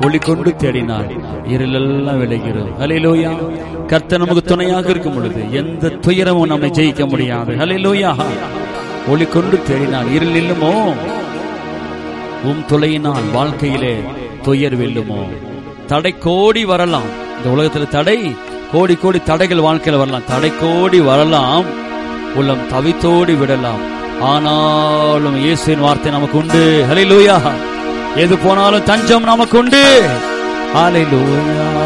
ஒளி கொண்டு தேடினால் இருளெல்லாம் விளைகிறோம் ஹalleluya கர்த்தர் நமக்கு துணையாக இருக்கும் பொழுது எந்த துயரமும் நம்மை ஜெயிக்க முடியாது ஹalleluya ஒளி கொண்டு தேடினால் இருள் நில்லுமோ உம் துளையினால் வாழ்க்கையிலே துயர் வெல்லுமோ தடை கோடி வரலாம் இந்த உலகத்துல தடை கோடி கோடி தடைகள் வாழ்க்கையில வரலாம் தடை கோடி வரலாம் உள்ளம் தவித்தோடி விடலாம் ஆனாலும் இயேசுவின் வார்த்தை நமக்கு உண்டு ஹalleluya எது போனாலும் தஞ்சம் நமக்கு உண்டு ஹalleluya